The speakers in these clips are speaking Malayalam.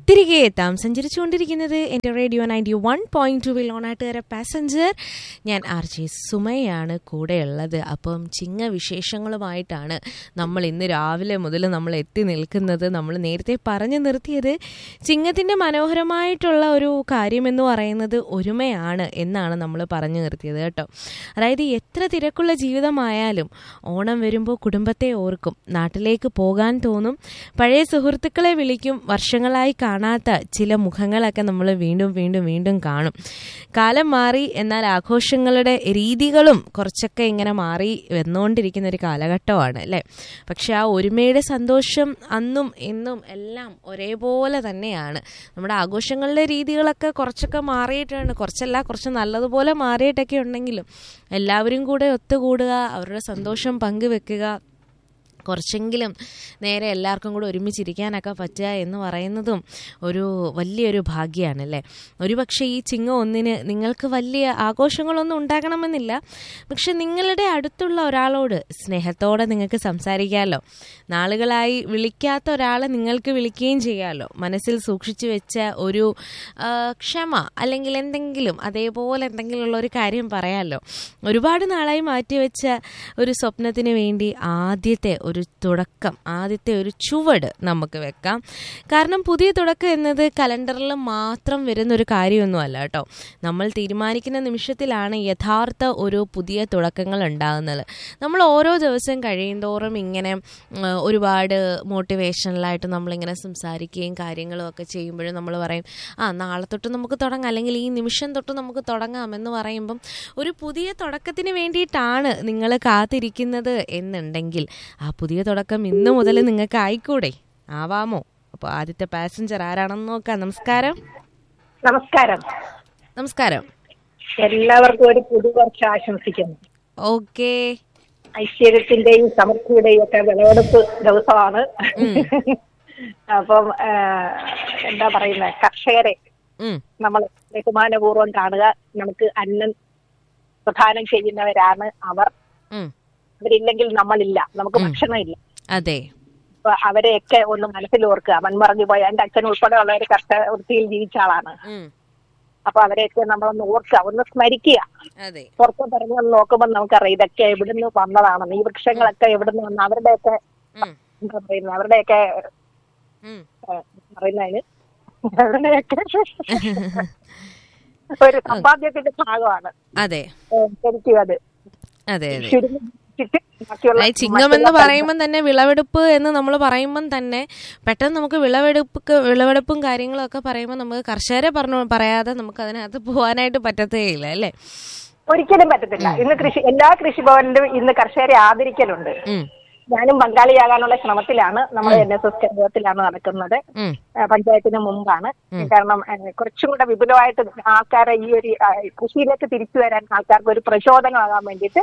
തിരികെ എത്താം സഞ്ചരിച്ചുകൊണ്ടിരിക്കുന്നത് എൻ്റെ radio ninety one point two ഓണാട്ടുകാര പാസഞ്ചർ ഞാൻ ആർ ജെ സുമയാണ് കൂടെയുള്ളത് അപ്പം ചിങ്ങ വിശേഷങ്ങളുമായിട്ടാണ് നമ്മൾ ഇന്ന് രാവിലെ മുതൽ നമ്മൾ എത്തി നിൽക്കുന്നത് നമ്മൾ നേരത്തെ പറഞ്ഞു നിർത്തിയത് ചിങ്ങത്തിൻ്റെ മനോഹരമായിട്ടുള്ള ഒരു കാര്യമെന്ന് പറയുന്നത് ഒരുമയാണ് എന്നാണ് നമ്മൾ പറഞ്ഞു നിർത്തിയത് കേട്ടോ അതായത് എത്ര തിരക്കുള്ള ജീവിതമായാലും ഓണം വരുമ്പോൾ കുടുംബത്തെ ഓർക്കും നാട്ടിലേക്ക് പോകാൻ തോന്നും പഴയ സുഹൃത്തുക്കളെ വിളിക്കും വർഷങ്ങളായി കാണാത്ത ചില മുഖങ്ങളൊക്കെ നമ്മൾ വീണ്ടും വീണ്ടും വീണ്ടും കാണും കാലം മാറി എന്നാൽ ആഘോഷങ്ങളുടെ രീതികളും കുറച്ചൊക്കെ ഇങ്ങനെ മാറി വന്നുകൊണ്ടിരിക്കുന്ന ഒരു കാലഘട്ടമാണ് അല്ലേ പക്ഷെ ആ ഒരുമയുടെ സന്തോഷം അന്നും ഇന്നും എല്ലാം ഒരേപോലെ തന്നെയാണ് നമ്മുടെ ആഘോഷങ്ങളുടെ രീതികളൊക്കെ കുറച്ചൊക്കെ മാറിയിട്ടുണ്ട് കുറച്ചല്ല കുറച്ച് നല്ലതുപോലെ മാറിയിട്ടൊക്കെ ഉണ്ടെങ്കിലും എല്ലാവരും കൂടെ ഒത്തുകൂടുക അവരുടെ സന്തോഷം പങ്കുവെക്കുക കുറച്ചെങ്കിലും നേരെ എല്ലാവർക്കും കൂടെ ഒരുമിച്ചിരിക്കാനൊക്കെ പറ്റുക എന്ന് പറയുന്നതും ഒരു വലിയൊരു ഭാഗ്യമാണ് അല്ലേ ഒരുപക്ഷെ ഈ ചിങ്ങ ഒന്നിന് നിങ്ങൾക്ക് വലിയ ആഘോഷങ്ങളൊന്നും ഉണ്ടാകണമെന്നില്ല പക്ഷെ നിങ്ങളുടെ അടുത്തുള്ള ഒരാളോട് സ്നേഹത്തോടെ നിങ്ങൾക്ക് സംസാരിക്കാമല്ലോ നാളുകളായി വിളിക്കാത്ത ഒരാളെ നിങ്ങൾക്ക് വിളിക്കുകയും ചെയ്യാമല്ലോ മനസ്സിൽ സൂക്ഷിച്ചു വെച്ച ഒരു ആ, ക്ഷമ അല്ലെങ്കിൽ എന്തെങ്കിലും അതേപോലെ എന്തെങ്കിലും ഉള്ള ഒരു കാര്യം പറയാമല്ലോ ഒരുപാട് നാളായി മാറ്റിവെച്ച ഒരു സ്വപ്നത്തിന് വേണ്ടി ആദ്യത്തെ ഒരു തുടക്കം ആദ്യത്തെ ഒരു ചുവട് നമുക്ക് വെക്കാം കാരണം പുതിയ തുടക്കം എന്നത് കലണ്ടറിൽ മാത്രം വരുന്ന ഒരു കാര്യമൊന്നുമല്ല കേട്ടോ നമ്മൾ തീരുമാനിക്കുന്ന നിമിഷത്തിലാണ് യഥാർത്ഥ ഒരു പുതിയ തുടക്കങ്ങൾ ഉണ്ടാകുന്നത് നമ്മൾ ഓരോ ദിവസം കഴിയുന്തോറും ഇങ്ങനെ ഉം, ഒരുപാട് മോട്ടിവേഷണലായിട്ട് നമ്മളിങ്ങനെ സംസാരിക്കുകയും കാര്യങ്ങളും ഒക്കെ ചെയ്യുമ്പോഴും നമ്മൾ പറയും ആ നാളെ തൊട്ട് നമുക്ക് തുടങ്ങാം അല്ലെങ്കിൽ ഈ നിമിഷം തൊട്ട് നമുക്ക് തുടങ്ങാം എന്ന് പറയുമ്പം ഒരു പുതിയ തുടക്കത്തിന് വേണ്ടിയിട്ടാണ് നിങ്ങൾ കാത്തിരിക്കുന്നത് എന്നുണ്ടെങ്കിൽ ആ പുതിയ തുടക്കം ഇന്ന് മുതൽ നിങ്ങൾക്ക് ആയിക്കൂടെ ആവാമോ അപ്പോൾ ആദ്യത്തെ പാസഞ്ചർ ആരാണെന്ന് നോക്കാം നമസ്കാരം നമസ്കാരം നമസ്കാരം എല്ലാവർക്കും ഒരു പുതുവർഷം ആശംസിക്കുന്നു ഓക്കെ ഐശ്വര്യത്തിന്റെയും സമൃദ്ധിയുടെയും ഒക്കെ വിളവെടുപ്പ് ദിവസമാണ് അപ്പം ആ, എന്താ പറയുന്നത് കർഷകരെ നമ്മൾ ബഹുമാനപൂർവ്വം കാണുക നമുക്ക് അന്നം പ്രധാനം ചെയ്യുന്നവരാണ് അവർ അവരില്ലെങ്കിൽ നമ്മളില്ല നമുക്ക് ഭക്ഷണമില്ല അതെ അപ്പൊ അവരെയൊക്കെ ഒന്ന് മനസ്സിൽ ഓർക്കുക മൺമറഞ്ഞു പോയ എന്റെ അച്ഛൻ ഉൾപ്പെടെ ഉള്ള ഒരു കർഷക വൃത്തിയിൽ ജീവിച്ച ആളാണ് ഉം. അപ്പൊ അവരെയൊക്കെ നമ്മളൊന്ന് ഓർക്കുക ഒന്ന് സ്മരിക്കുക അതെ പുറത്തോട്ട് ഇറങ്ങി ഒന്ന് നോക്കുമ്പോൾ നമുക്കറിയാം ഇതൊക്കെ എവിടുന്ന് വന്നതാണെന്ന് ഈ വൃക്ഷങ്ങളൊക്കെ എവിടുന്ന് വന്ന അവരുടെയൊക്കെ ഉം. എന്താ പറയുന്നത് അവരുടെയൊക്കെ ഉം. ഏഹ്, പറയുന്നതിന് അവരുടെയൊക്കെ ഒരു സമ്പാദ്യത്തിന്റെ ഭാഗമാണ് അതെ ഏഹ്, ശരിക്കും അത് അതെ അതെ ചുരുങ്ങി ചുറ്റി ബാക്കിയുള്ള അതായത് ചിങ്ങം എന്ന് പറയുമ്പം തന്നെ വിളവെടുപ്പ് എന്ന് നമ്മൾ പറയുമ്പം തന്നെ പെട്ടെന്ന് നമുക്ക് വിളവെടുപ്പ് വിളവെടുപ്പും കാര്യങ്ങളും ഒക്കെ പറയുമ്പോൾ നമുക്ക് കർഷകരെ പറഞ്ഞു പറയാതെ നമുക്ക് അതിനകത്ത് പോകാനായിട്ട് പറ്റത്തേ ഇല്ല അല്ലേ ഒരിക്കലും പറ്റത്തില്ല ഇന്ന് കൃഷി എല്ലാ കൃഷിഭവനിലും ഇന്ന് കർഷകരെ ആദരിക്കലുണ്ട് ഉം, ഞാനും പങ്കാളിയാകാനുള്ള ശ്രമത്തിലാണ് നമ്മൾ എൻ എസ് എസ് കേന്ദ്രത്തിലാണ് നടക്കുന്നത് ഉം, ആ, പഞ്ചായത്തിന് മുമ്പാണ് കാരണം ആ, കുറച്ചും കൂടെ വിപുലമായിട്ട് ആൾക്കാരെ ഈ ഒരു ആ, കൃഷിയിലേക്ക് തിരിച്ചു വരാൻ ആൾക്കാർക്ക് ഒരു പ്രചോദനമാകാൻ വേണ്ടിയിട്ട്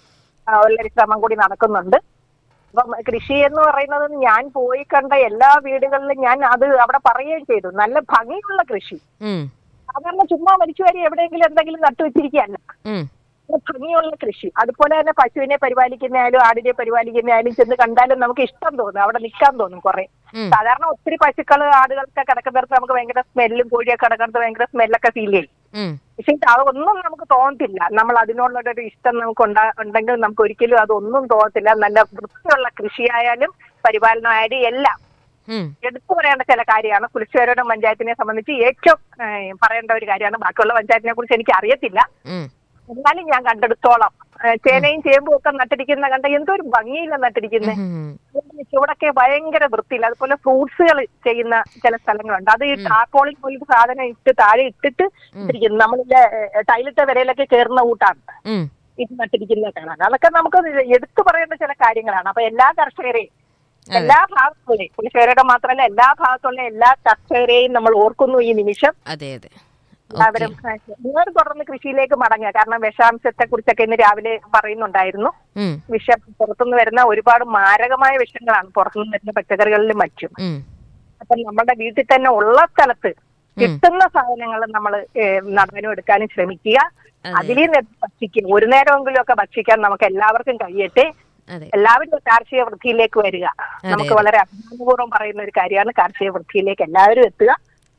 ആ, ഉള്ളൊരു ശ്രമം കൂടി നടക്കുന്നുണ്ട് അപ്പം കൃഷി എന്ന് പറയുന്നത് ഞാൻ പോയി കണ്ട എല്ലാ വീടുകളിലും ഞാൻ അത് അവിടെ പറയുകയും ചെയ്തു നല്ല ഭംഗിയുള്ള കൃഷി ഉം, സാധാരണ ചുമ്മാ മരിച്ചുവരി എവിടെയെങ്കിലും എന്തെങ്കിലും നട്ടുവെച്ചിരിക്കുകയല്ല ഉം, നല്ല ഭംഗിയുള്ള കൃഷി അതുപോലെ തന്നെ പശുവിനെ പരിപാലിക്കുന്നയാലും ആടിനെ പരിപാലിക്കുന്നയാലും ചെന്ന് കണ്ടാലും നമുക്ക് ഇഷ്ടം തോന്നും അവിടെ നിൽക്കാൻ തോന്നും കുറെ ഉം. സാധാരണ ഒത്തിരി പശുക്കള് ആടുകളൊക്കെ കിടക്കുന്നിടത്ത് നമുക്ക് ഭയങ്കര സ്മെല്ലും കോഴിയൊക്കെ കിടക്കുന്നിടത്ത് ഭയങ്കര സ്മെല്ലൊക്കെ ഫീൽ ചെയ്യും ഉം, പക്ഷെ ഇത് അതൊന്നും നമുക്ക് തോന്നത്തില്ല നമ്മൾ അതിനോടുള്ള ഒരു ഇഷ്ടം നമുക്ക് ഉണ്ടാ ഉണ്ടെങ്കിൽ നമുക്ക് ഒരിക്കലും അതൊന്നും തോന്നത്തില്ല നല്ല വൃത്തിയുള്ള കൃഷിയായാലും പരിപാലനമായാലും എല്ലാം ഉം, എടുത്തു പറയേണ്ട ചില കാര്യമാണ് കുളിച്ചുവരോടും പഞ്ചായത്തിനെ സംബന്ധിച്ച് ഏറ്റവും ഏഹ്, പറയേണ്ട ഒരു കാര്യമാണ് ബാക്കിയുള്ള പഞ്ചായത്തിനെ കുറിച്ച് എനിക്ക് അറിയത്തില്ല ഉം. എന്നാലും ഞാൻ കണ്ടെടുത്തോളം ഏഹ്, ചേനയും ചേമ്പും ഒക്കെ നട്ടിരിക്കുന്ന കണ്ട എന്തോ ഒരു ഭംഗിയില്ല നട്ടിരിക്കുന്നത് ഉം. ചുവടൊക്കെ ഭയങ്കര വൃത്തിയില്ല അതുപോലെ ഫ്രൂട്ട്സുകൾ ചെയ്യുന്ന ചില സ്ഥലങ്ങളുണ്ട് അത് ഈ ടാർപോളിൽ പോലൊരു സാധനം ഇട്ട് താഴെ ഇട്ടിട്ട് ഇട്ടിരിക്കുന്നു നമ്മളിലെ ഏഹ്, ടൈലിട്ട വിരയിലൊക്കെ കയറുന്ന കൂട്ടാണ് ഉം. ഇത് നട്ടിരിക്കുന്ന കാണാൻ അതൊക്കെ നമുക്ക് എടുത്തു പറയേണ്ട ചില കാര്യങ്ങളാണ് അപ്പൊ എല്ലാ കർഷകരെയും എല്ലാ ഭാഗത്തുള്ളേ പുളിശ്ശേരിയുടെ മാത്രമല്ല എല്ലാ ഭാഗത്തുള്ള എല്ലാ കർഷകരെയും നമ്മൾ ഓർക്കുന്നു ഈ നിമിഷം അതെ അതെ എല്ലാവരും നിങ്ങൾ തുടർന്ന് കൃഷിയിലേക്ക് മടങ്ങുക കാരണം വിഷാംശത്തെ കുറിച്ചൊക്കെ ഇന്ന് രാവിലെ പറയുന്നുണ്ടായിരുന്നു ഉം, വിഷം പുറത്തുനിന്ന് വരുന്ന ഒരുപാട് മാരകമായ വിഷങ്ങളാണ് പുറത്തുനിന്ന് വരുന്ന പച്ചക്കറികളിലും മറ്റും ഉം. അപ്പം നമ്മുടെ വീട്ടിൽ തന്നെ ഉള്ള സ്ഥലത്ത് കിട്ടുന്ന സാധനങ്ങൾ നമ്മൾ നടാനും എടുക്കാനും ശ്രമിക്കുക അതെ. അതിൽ നിന്ന് ഭക്ഷിക്കും ഒരു നേരമെങ്കിലും ഒക്കെ ഭക്ഷിക്കാൻ നമുക്ക് എല്ലാവർക്കും കഴിയട്ടെ അതെ എല്ലാവരും കാർഷിക വൃത്തിയിലേക്ക് വരിക നമുക്ക് വളരെ അഭിമാനപൂർവ്വം പറയുന്ന ഒരു കാര്യമാണ് കാർഷിക വൃത്തിയിലേക്ക് എല്ലാവരും എത്തുക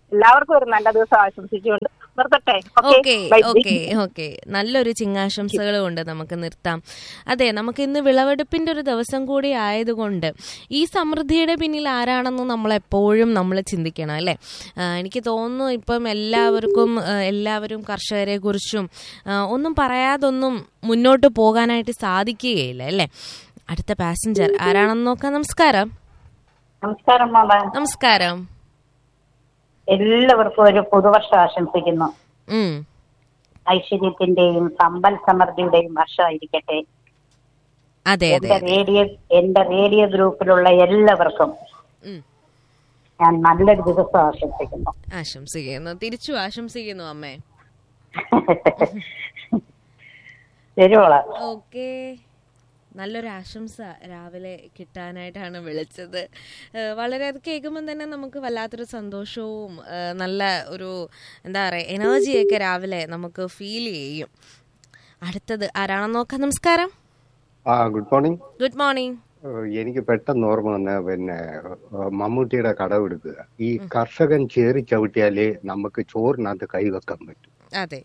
എല്ലാവർക്കും ഒരു നല്ല ദിവസം ആശംസിച്ചുകൊണ്ട് നിർത്തട്ടെ ഓക്കെ ബൈ. ഓക്കെ ഓക്കെ നല്ലൊരു ചിങ്ങാശംസകളും ഉണ്ട് നമുക്ക് നിർത്താം അതെ നമുക്ക് ഇന്ന് വിളവെടുപ്പിന്റെ ഒരു ദിവസം കൂടി ആയതുകൊണ്ട് ഈ സമൃദ്ധിയുടെ പിന്നിൽ ആരാണെന്ന് നമ്മൾ എപ്പോഴും നമ്മൾ ചിന്തിക്കണം അല്ലേ ആ, എനിക്ക് തോന്നുന്നു ഇപ്പം എല്ലാവർക്കും ആ, എല്ലാവരും കർഷകരെ കുറിച്ചും ഒന്നും പറയാതൊന്നും മുന്നോട്ട് പോകാനായിട്ട് സാധിക്കുകയില്ല അല്ലേ അടുത്ത പാസഞ്ചർ ആരാണെന്ന് നോക്കാം നമസ്കാരം നമസ്കാരം മാമ നമസ്കാരം എല്ലാവർക്കും ഒരു പുതുവർഷം ആശംസിക്കുന്നു ഉം ഐശ്വര്യത്തിന്റെയും സമ്പൽ സമൃദ്ധിയുടെയും വർഷമായിരിക്കട്ടെ അതെ അതെ എന്റെ റേഡിയോ എന്റെ റേഡിയോ ഗ്രൂപ്പിലുള്ള എല്ലാവർക്കും ഉം ഞാൻ നല്ലൊരു ദിവസം ആശംസിക്കുന്നു ആശംസിക്കുന്നു തിരിച്ചു ആശംസിക്കുന്നു അമ്മേ ശരിയോളാ ഓക്കെ നല്ലൊരു ആശംസ രാവിലെ കിട്ടാനായിട്ടാണ് വിളിച്ചത് ഏഹ് വളരെ അത് കേൾക്കുമ്പോൾ തന്നെ നമുക്ക് വല്ലാത്തൊരു സന്തോഷവും ഏഹ് നല്ല ഒരു എന്താ പറയുക എനർജിയൊക്കെ രാവിലെ നമുക്ക് ഫീൽ ചെയ്യും അടുത്തത് ആരാണെന്ന് നോക്കാം നമസ്കാരം ആ ഗുഡ് മോർണിംഗ് ഗുഡ് മോർണിംഗ് ഏഹ് എനിക്ക് പെട്ടെന്ന് ഓർമ്മ വന്ന പിന്നെ ഏഹ് മമ്മൂട്ടിയുടെ കടമെടുക്കുക ഈ കർഷകൻ ചേറി ചവിട്ടിയാലേ നമുക്ക് ചോറിനകത്ത് കൈവെക്കാൻ പറ്റും അതെ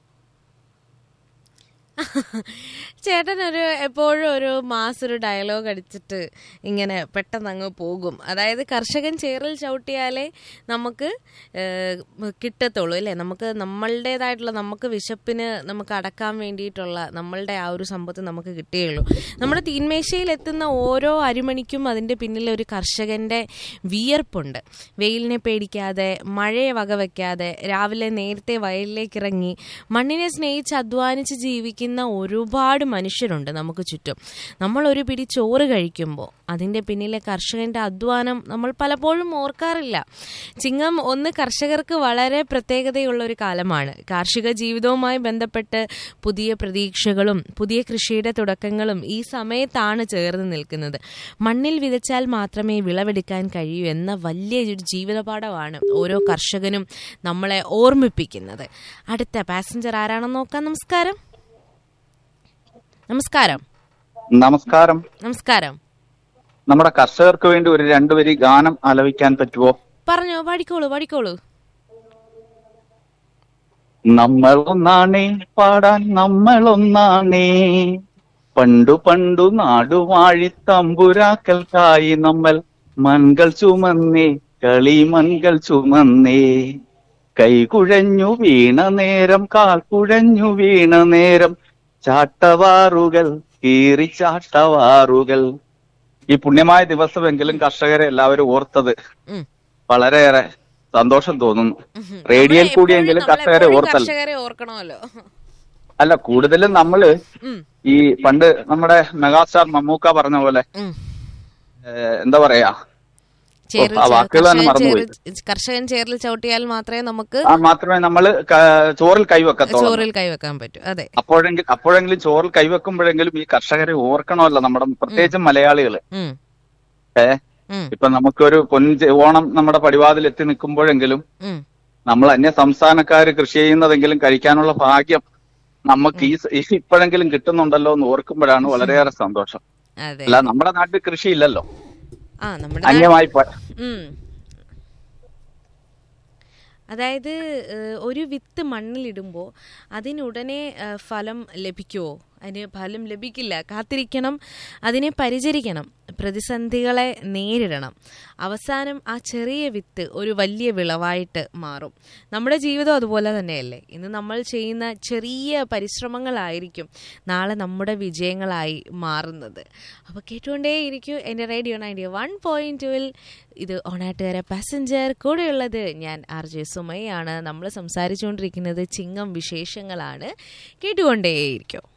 ചേട്ടൻ ഒരു എപ്പോഴും ഒരു മാസ് ഒരു ഡയലോഗ് അടിച്ചിട്ട് ഇങ്ങനെ പെട്ടെന്ന് അങ്ങ് പോകും അതായത് കർഷകൻ ചേറിൽ ചവിട്ടിയാലേ നമുക്ക് ഏഹ്, കിട്ടത്തുള്ളൂ അല്ലേ നമുക്ക് നമ്മളുടേതായിട്ടുള്ള നമുക്ക് വിശപ്പിന് നമുക്ക് അടക്കാൻ വേണ്ടിയിട്ടുള്ള നമ്മളുടെ ആ ഒരു സമ്പത്ത് നമുക്ക് കിട്ടുകയുള്ളൂ നമ്മുടെ തീന്മേശയിൽ എത്തുന്ന ഓരോ അരിമണിക്കും അതിൻ്റെ പിന്നിൽ ഒരു കർഷകൻ്റെ വിയർപ്പുണ്ട് വെയിലിനെ പേടിക്കാതെ മഴയെ വകവെക്കാതെ രാവിലെ നേരത്തെ വയലിലേക്ക് ഇറങ്ങി മണ്ണിനെ സ്നേഹിച്ച് അധ്വാനിച്ച് ജീവിക്കുന്ന ഒരുപാട് മനുഷ്യരുണ്ട് നമുക്ക് ചുറ്റും നമ്മൾ ഒരു പിടി ചോറ് കഴിക്കുമ്പോൾ അതിൻ്റെ പിന്നിലെ കർഷകൻ്റെ അധ്വാനം നമ്മൾ പലപ്പോഴും ഓർക്കാറില്ല ചിങ്ങം ഒന്ന് കർഷകർക്ക് വളരെ പ്രത്യേകതയുള്ള ഒരു കാലമാണ് കാർഷിക ജീവിതവുമായി ബന്ധപ്പെട്ട് പുതിയ പ്രതീക്ഷകളും പുതിയ കൃഷിയുടെ തുടക്കങ്ങളും ഈ സമയത്താണ് ചേർന്ന് നിൽക്കുന്നത് മണ്ണിൽ വിതച്ചാൽ മാത്രമേ വിളവെടുക്കാൻ കഴിയൂ എന്ന വലിയൊരു ജീവിതപാഠമാണ് ഓരോ കർഷകനും നമ്മളെ ഓർമ്മിപ്പിക്കുന്നത് അടുത്ത പാസഞ്ചർ ആരാണെന്ന് നോക്കാം നമസ്കാരം നമസ്കാരം നമസ്കാരം നമസ്കാരം നമ്മുടെ കർഷകർക്ക് വേണ്ടി ഒരു രണ്ടുപേരി ഗാനം ആലപിക്കാൻ പറ്റുമോ പറഞ്ഞോ പാടിക്കോളൂ പാടിക്കോളൂ നമ്മൾ ഒന്നാണേ പാടാൻ നമ്മൾ ഒന്നാണേ പണ്ടു പണ്ടു നാടുവാഴി തമ്പുരാക്കൽക്കായി നമ്മൾ മൺകൾ ചുമന്നേ കളിമൺകൾ ചുമന്നേ കൈകുഴഞ്ഞു വീണ നേരം കാൽ കുഴഞ്ഞു വീണ നേരം ചാട്ടവാറുകൾ കീറി ചാട്ടവാറുകൾ ഈ പുണ്യമായ ദിവസമെങ്കിലും കർഷകരെ എല്ലാവരും ഓർത്തത് ഉം. വളരെയേറെ സന്തോഷം തോന്നുന്നു ഉം. റേഡിയോയിൽ നമ്മളെ കൂടിയെങ്കിലും എപ്പോഴും- കർഷകരെ നമ്മളെപ്പോഴും ഓർത്തല്ലോ കർഷകരെ ഓർക്കണമല്ലോ അല്ല കൂടുതലും നമ്മള് ഉം, ഈ പണ്ട് നമ്മുടെ മെഗാസ്റ്റാർ മമ്മൂക്ക പറഞ്ഞ പോലെ ഉം. ഏഹ്, എന്താ പറയാ ചേറിൽ ആ വാക്കുകൾ തന്നെ കർഷകൻ മറന്നുപോയി. ചേറിൽ- കർഷകൻ ചേറിൽ ചവിട്ടിയാൽ മാത്രമേ നമുക്ക് ആ മാത്രമേ നമ്മള് ക- ചോറിൽ കൈവെക്കത്തുള്ളൂ ചോറിൽ കൈവെക്കാൻ പറ്റൂ അതെ അപ്പോഴെങ്കിലും അപ്പോഴെങ്കിലും ചോറിൽ കൈവെക്കുമ്പോഴെങ്കിലും ഈ കർഷകരെ ഓർക്കണമല്ലോ നമ്മുടെ പ്രത്യേകിച്ചും മലയാളികള് ഉം, ഏ ഉം, ഇപ്പൊ നമുക്കൊരു പൊൻ ഓണം നമ്മുടെ പടിവാതിൽ എത്തി നിൽക്കുമ്പോഴെങ്കിലും ഉം. നമ്മൾ അന്യ സംസ്ഥാനക്കാര് കൃഷി ചെയ്യുന്നതെങ്കിലും കഴിക്കാനുള്ള ഭാഗ്യം നമുക്ക് ഈ സ- ഈ ഇപ്പോഴെങ്കിലും കിട്ടുന്നുണ്ടല്ലോ എന്ന് ഓർക്കുമ്പോഴാണ് വളരെയേറെ സന്തോഷം അതെ അല്ല നമ്മുടെ നാട്ടിൽ കൃഷി ഇല്ലല്ലോ ആ നമ്മുടെ നാ- അന്യമായി പോ- ഉം. അതായത് ഏഹ്, ഒരു വിത്ത് മണ്ണിലിടുമ്പോൾ അതിനുടനെ ഏഹ്, ഫലം ലഭിക്കുമോ അതിന് ഫലം ലഭിക്കില്ല കാത്തിരിക്കണം അതിനെ പരിചരിക്കണം പ്രതിസന്ധികളെ നേരിടണം അവസാനം ആ ചെറിയ വിത്ത് ഒരു വലിയ വിളവായിട്ട് മാറും നമ്മുടെ ജീവിതം അതുപോലെ തന്നെയല്ലേ ഇന്ന് നമ്മൾ ചെയ്യുന്ന ചെറിയ പരിശ്രമങ്ങളായിരിക്കും നാളെ നമ്മുടെ വിജയങ്ങളായി മാറുന്നത് അപ്പോൾ കേട്ടുകൊണ്ടേയിരിക്കും എൻ്റെ റേഡിയോ നയൻറ്റി വൺ പോയിന്റ് ടുവിൽ ഇത് ഓണാട്ടുകാര പാസഞ്ചർ കൂടെയുള്ളത് ഞാൻ ആർ ജെ സുമയാണ് നമ്മൾ സംസാരിച്ചുകൊണ്ടിരിക്കുന്നത് ചിങ്ങം വിശേഷങ്ങളാണ് കേട്ടുകൊണ്ടേയിരിക്കും